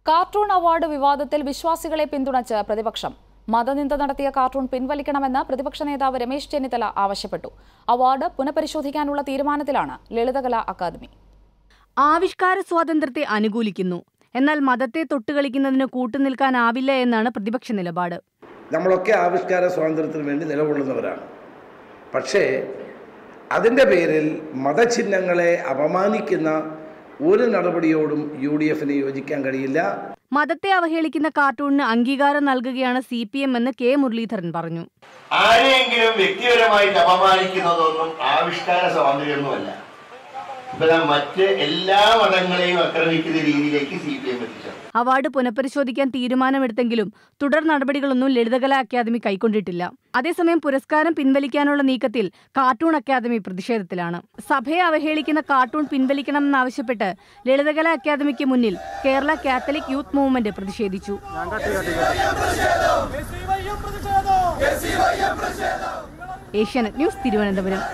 cartoon award വിവാദത്തിൽ വിശ്വാസികളെ പിന്തുണച്ച് പ്രതിപക്ഷം മതനിന്ദ നടത്തിയ കാർട്ടൂൺ പിൻവലിക്കണമെന്ന് പ്രതിപക്ഷ നേതാവ് രമേശ് ചെന്നിത്തല ആവശ്യപ്പെട്ടു അവാർഡ് പുനഃപരിശോധിക്കാനുള്ള തീരുമാനത്തിലാണ് ലളിതകലാ അക്കാദമി ആവിഷ്കാര സ്വാതന്ത്ര്യത്തെ അനുകൂലിക്കുന്നു എന്നാൽ മതത്തെ തൊട്ടുകളിക്കുന്നതിന് കൂട്ടുനിൽക്കാനാവില്ല എന്നാണ് പ്രതിപക്ഷ നിലപാട് നമ്മളൊക്കെ ആവിഷ്കാര സ്വാതന്ത്ര്യത്തിന് വേണ്ടി നിലകൊള്ളുന്നവരാണ് പക്ഷേ അതിൻ്റെ പേരിൽ മതചിഹ്നങ്ങളെ അപമാനിക്കുന്ന ഒരു നടപടിയോടും യു ഡി എഫിന് യോജിക്കാൻ കഴിയില്ല മതത്തെ അവഹേളിക്കുന്ന കാർട്ടൂണിന് അംഗീകാരം നൽകുകയാണ് സി പി എം എന്ന് കെ മുരളീധരൻ പറഞ്ഞു ആരെയെങ്കിലും വ്യക്തിപരമായിട്ട് അപമാനിക്കുന്നതൊന്നും ആവിഷ്കാര സ്വാതന്ത്ര്യമൊന്നുമല്ല ഇപ്പൊ ദാ മറ്റ് എല്ലാ മതങ്ങളെയും ആക്രമിക്കുന്ന രീതിയിലേക്ക് സി പി എം എത്തിച്ചത് അവാർഡ് പുനഃപരിശോധിക്കാൻ തീരുമാനമെടുത്തെങ്കിലും തുടർ നടപടികളൊന്നും ലളിതകലാ അക്കാദമി കൈക്കൊണ്ടിട്ടില്ല അതേസമയം പുരസ്കാരം പിൻവലിക്കാനുള്ള നീക്കത്തിൽ കാർട്ടൂൺ അക്കാദമി പ്രതിഷേധത്തിലാണ് സഭയെ അവഹേളിക്കുന്ന കാർട്ടൂൺ പിൻവലിക്കണമെന്നാവശ്യപ്പെട്ട് ലളിതകലാ അക്കാദമിക്ക് മുന്നിൽ കേരള കാത്തലിക് യൂത്ത് മൂവ്മെന്റ് പ്രതിഷേധിച്ചു ഏഷ്യാനെറ്റ് ന്യൂസ് തിരുവനന്തപുരം